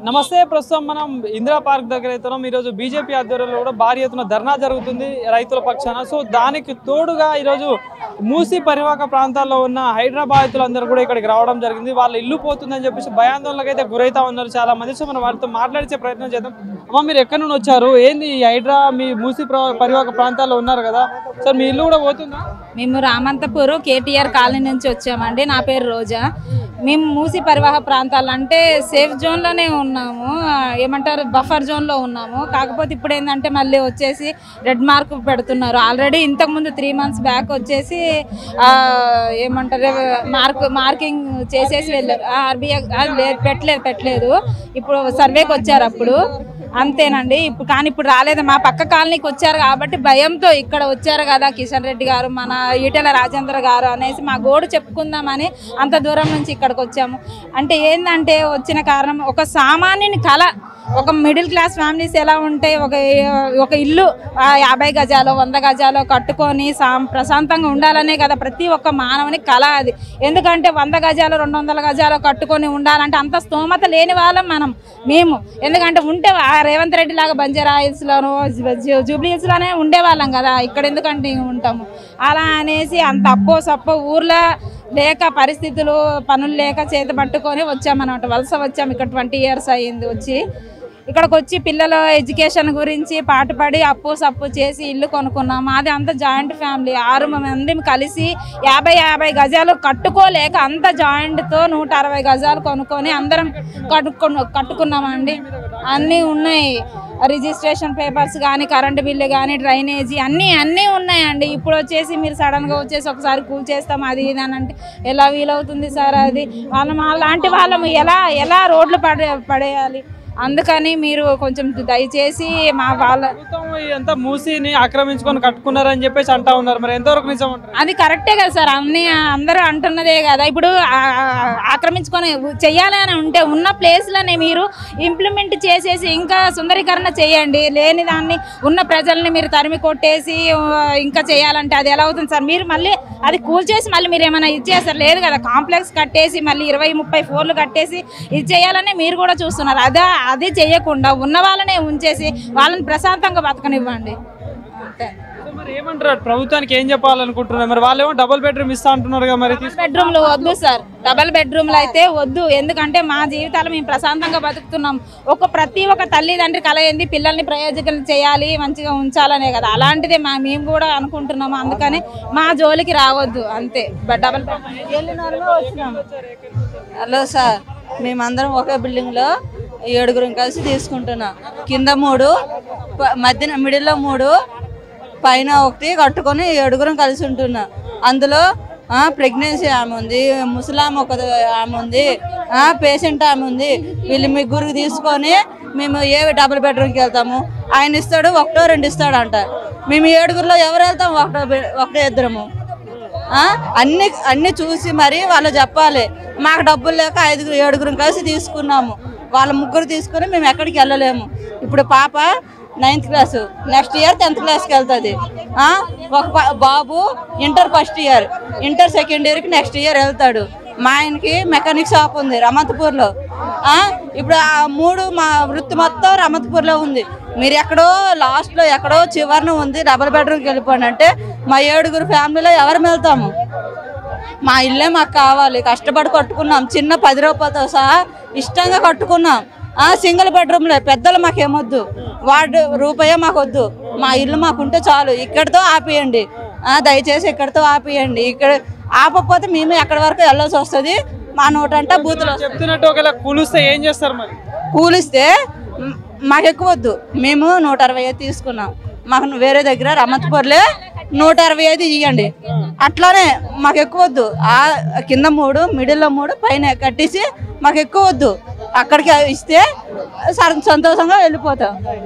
నమస్తే ప్రస్తుతం మనం ఇందిరా పార్క్ దగ్గర అవుతున్నాం ఈరోజు బీజేపీ ఆధ్వర్యంలో కూడా భారీ ఎత్తున ధర్నా జరుగుతుంది రైతుల పక్షాన సో దానికి తోడుగా ఈరోజు మూసీ పరివాహక ప్రాంతాల్లో ఉన్న హైదరాబాద్తులు అందరూ కూడా ఇక్కడికి రావడం జరిగింది వాళ్ళ ఇల్లు పోతుందని చెప్పేసి భయాందోళనకు అయితే గురైతా ఉన్నారు చాలా మంది సో మనం వారితో మాట్లాడించే ప్రయత్నం చేద్దాం అమ్మ మీరు ఎక్కడి నుండి వచ్చారు ఏంది ఈ హైడ్రా మీ మూసీ ప్ర- పరివాహక ప్రాంతాల్లో ఉన్నారు కదా సార్ మీ ఇల్లు కూడా పోతుందా మేము రామంతపూర్ కేటీఆర్ కాలనీ నుంచి వచ్చామండి నా పేరు రోజా మేము మూసి పరివాహ ప్రాంతాలు అంటే సేఫ్ జోన్లోనే ఉన్నాము ఆ, ఏమంటారు బఫర్ జోన్లో ఉన్నాము కాకపోతే ఇప్పుడు ఏంటంటే మళ్ళీ వచ్చేసి రెడ్ మార్క్ పెడుతున్నారు ఆల్రెడీ ఇంతకుముందు త్రీ మంత్స్ బ్యాక్ వచ్చేసి ఆ, ఏమంటారు మార్క్ మార్కింగ్ చేసేసి వెళ్ళారు ఆర్బీఐ లేదు పెట్టలేదు పెట్టలేదు ఇప్పుడు సర్వేకి వచ్చారు అప్పుడు అంతేనండి ఇప్పుడు కానీ ఇప్పుడు రాలేదు మా పక్క కాలనీకి వచ్చారు కాబట్టి భయంతో ఇక్కడ వచ్చారు కదా కిషన్ రెడ్డి గారు మన ఈటెల రాజేంద్ర గారు అనేసి మా గోడు చెప్పుకుందామని అంత దూరం నుంచి ఇక్కడికి వచ్చాము అంటే ఏంటంటే వచ్చిన కారణం ఒక సామాన్యుని కళ ఒక మిడిల్ క్లాస్ ఫ్యామిలీస్ ఎలా ఉంటాయి ఒక ఒక ఇల్లు ఆ యాభై గజాలు వంద గజాలు కట్టుకొని సా- ప్రశాంతంగా ఉండాలనే కదా ప్రతి ఒక్క మానవుని కళ అది ఎందుకంటే వంద గజాలు రెండు వందల గజాలు కట్టుకొని ఉండాలంటే అంత స్తోమత లేని వాళ్ళం మనం మేము ఎందుకంటే ఉంటే ఆ రేవంత్ రెడ్డి లాగా బంజారా హిల్స్లోనూ జూబ్లీ హిల్స్లోనే ఉండేవాళ్ళం కదా ఇక్కడ ఎందుకంటే ఉంటాము అలా అనేసి అంత అప్పో సప్పో ఊర్లో లేక పరిస్థితులు పనులు లేక చేతి పట్టుకొని వచ్చామన్నమాట వలస వచ్చాము ఇక్కడ ట్వంటీ ఇయర్స్ అయ్యింది వచ్చి ఇక్కడికి వచ్చి పిల్లల ఎడ్యుకేషన్ గురించి పాటుపడి అప్పు సప్పు చేసి ఇల్లు కొనుక్కున్నాం మాది అంత జాయింట్ ఫ్యామిలీ ఆరు మంది కలిసి యాభై యాభై గజాలు కట్టుకోలేక అంత జాయింట్తో నూట అరవై గజాలు కొనుక్కొని అందరం కట్టుకున్న కట్టుకున్నామండి అన్నీ ఉన్నాయి రిజిస్ట్రేషన్ పేపర్స్ కానీ కరెంటు బిల్లు కానీ డ్రైనేజీ అన్నీ అన్నీ ఉన్నాయండి ఇప్పుడు వచ్చేసి మీరు సడన్గా వచ్చేసి ఒకసారి కూల్ చేస్తాం అది ఇది అని అంటే ఎలా వీలవుతుంది సార్ అది వాళ్ళం అలాంటి వాళ్ళము ఎలా ఎలా రోడ్లు పడే పడేయాలి అందుకని మీరు కొంచెం దయచేసి మా వాళ్ళ ప్రభుత్వం ఇదంతా మూసీని ఆక్రమించుకొని కట్టుకున్నారని చెప్పేసి అంటా ఉన్నారు మరి ఎంతవరకు నిజం అంటారు అది కరెక్టే కదా సార్ అన్ని అందరూ అంటున్నదే కదా ఇప్పుడు ఆ- ఆ- ఆక్రమించుకొని చెయ్యాలి అని ఉంటే ఉన్న ప్లేస్లోనే మీరు ఇంప్లిమెంట్ చేసేసి ఇంకా సుందరీకరణ చేయండి లేని దాన్ని ఉన్న ప్రజల్ని మీరు తరిమి కొట్టేసి ఆ, ఇంకా చేయాలంటే అది ఎలా అవుతుంది సార్ మీరు మళ్ళీ అది కూల్ చేసి మళ్ళీ మీరు ఏమైనా ఇచ్చేస్తారు లేదు కదా కాంప్లెక్స్ కట్టేసి మళ్ళీ ఇరవై ముప్పై ఫ్లోర్లు కట్టేసి ఇది చేయాలని మీరు కూడా చూస్తున్నారు అదే అది చేయకుండా ఉన్న వాళ్ళనే ఉంచేసి వాళ్ళని ప్రశాంతంగా బతకనివ్వండి అంతే సో మరి ఏమంటారు ప్రభుత్వానికి ఏం చెప్పాలనుకుంటున్నారు మరి వాళ్ళేమో డబుల్ బెడ్రూమ్ ఇస్తా అంటున్నారు కదా మరి తీసు- బెడ్రూమ్లు వద్దు సార్ డబల్ బెడ్రూమ్లు అయితే వద్దు ఎందుకంటే మా జీవితాలు మేము ప్రశాంతంగా బతుకుతున్నాం ఒక ప్రతి ఒక్క తల్లిదండ్రి కల ఏంది పిల్లల్ని ప్రయోజకులు చేయాలి మంచిగా ఉంచాలనే కదా అలాంటిదే మా మేము కూడా అనుకుంటున్నాము అందుకని మా జోలికి రావద్దు అంతే బ- డబల్ బెడ్రూమ్ హలో సార్ మేమందరం ఒకే బిల్డింగ్లో ఏడుగురం కలిసి తీసుకుంటున్నాం కింద మూడు ప- మధ్యన మిడిల్లో మూడు పైన ఒకటి కట్టుకొని ఏడుగురం కలిసి ఉంటున్నాం అందులో ప్రెగ్నెన్సీ ఆమె ఉంది ముసలామె ఒక ఆమె ఉంది పేషెంట్ ఆమె ఉంది వీళ్ళు ముగ్గురికి తీసుకొని మేము ఏ డబుల్ బెడ్రూమ్కి వెళ్తాము ఆయన ఇస్తాడు ఒకటో రెండు ఇస్తాడు అంట మేము ఏడుగురిలో ఎవరు వెళ్తాం ఒకటో బె- ఒకటో ఇద్దరము ఆ? అన్ని అన్ని చూసి మరి వాళ్ళు చెప్పాలి మాకు డబ్బులు లేక ఐదుగురు ఏడుగురు కలిసి తీసుకున్నాము వాళ్ళ ముగ్గురు తీసుకుని మేము ఎక్కడికి వెళ్ళలేము ఇప్పుడు పాప ninth class next year tenth క్లాస్కి వెళ్తుంది ఆ? ఒక పా- బాబు inter first year inter second ఇయర్కి నెక్స్ట్ ఇయర్ వెళ్తాడు మా ఆయనకి మెకానిక్ షాప్ ఉంది రమంతపూర్లో ఆ? ఇప్పుడు ఆ మూడు మా వృత్తి మొత్తం రమంతపూర్లో ఉంది మీరు ఎక్కడో లాస్ట్లో ఎక్కడో చివరిన ఉంది డబుల్ బెడ్రూమ్కి వెళ్ళిపోండి అంటే మా ఏడుగురు ఫ్యామిలీలో ఎవరు వెళ్తాము మా ఇల్లే మాకు కావాలి కష్టపడి కట్టుకున్నాం చిన్న పది రూపాయలతో సహా ఇష్టంగా కట్టుకున్నాం ఆ సింగిల్ బెడ్రూమ్లే పెద్దలు మాకు ఏమొద్దు వార్డు రూపాయే మాకు వద్దు మా ఇల్లు మాకుంటే చాలు ఇక్కడితో ఆపేయండి ఆ, దయచేసి ఇక్కడితో ఆపేయండి ఇక్కడ ఆపకపోతే మేము ఎక్కడి వరకు వెళ్ళాల్సి వస్తుంది మా నోటంట బూతులు వస్తాయి. చెప్తున్నట్టు ఒకవేళ కూలిస్తే ఏం చేస్తారు మరి కూలిస్తే మ్, మాకు ఎక్కువ వద్దు మేము నూట అరవై ఐదు తీసుకున్నాం మాకు వేరే దగ్గర రమత్పూర్లే నూట అరవై ఐదు ఇవ్వండి అట్లానే మాకు ఎక్కువ వద్దు ఆ కింద మూడు మిడిల్లో మూడు పైన కట్టేసి మాకు ఎక్కువ వద్దు అక్కడికి ఇస్తే సర- సంతోషంగా వెళ్ళిపోతాం